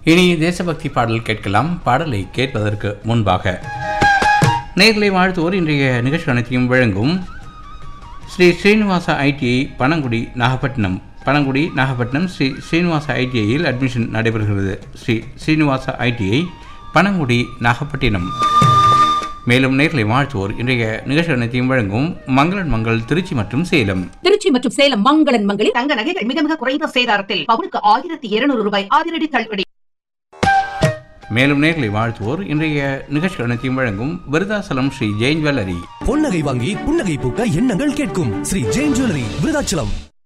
இனி தேசபக்தி பாடல் கேட்கலாம் பாடலை கேட்பதற்கு முன்பாக நேர்களை வாழ்த்துவோர் இன்றைய நிகழ்ச்சி அனைத்தையும் வழங்கும் ஸ்ரீ ஸ்ரீனிவாச ஐடிஐ பனங்குடி நாகப்பட்டினம் பனங்குடி நாகப்பட்டினம் ஸ்ரீ ஸ்ரீனிவாச ஐடிஐயில் அட்மிஷன் நடைபெறுகிறது ஸ்ரீ ஸ்ரீனிவாச ஐடிஐ பனங்குடி நாகப்பட்டினம் மேலும் நேர்களை வாழ்த்துவோர் இன்றைய நிகழ்ச்சி அனைத்தையும் வழங்கும் மங்களன் மங்கள் திருச்சி மற்றும் சேலம் திருச்சி மற்றும் சேலம் மங்களன் மங்களில் தங்க நகைகள் மிக மிக குறைந்த சேதாரத்தில் பவுனுக்கு ஆயிரத்தி இருநூறு ரூபாய் அதிரடி தள்ளுபடி மேலும் நேர்களை வாழ்த்துவோர் இன்றைய நிகழ்ச்சி அனைத்தையும் வழங்கும் விருதாசலம் ஸ்ரீ ஜெயின் ஜுவல்லரி பொன்னகை வாங்கி புன்னகை பூக்க எண்ணங்கள் கேட்கும் ஸ்ரீ ஜெயின் ஜுவல்லரி விருதாச்சலம்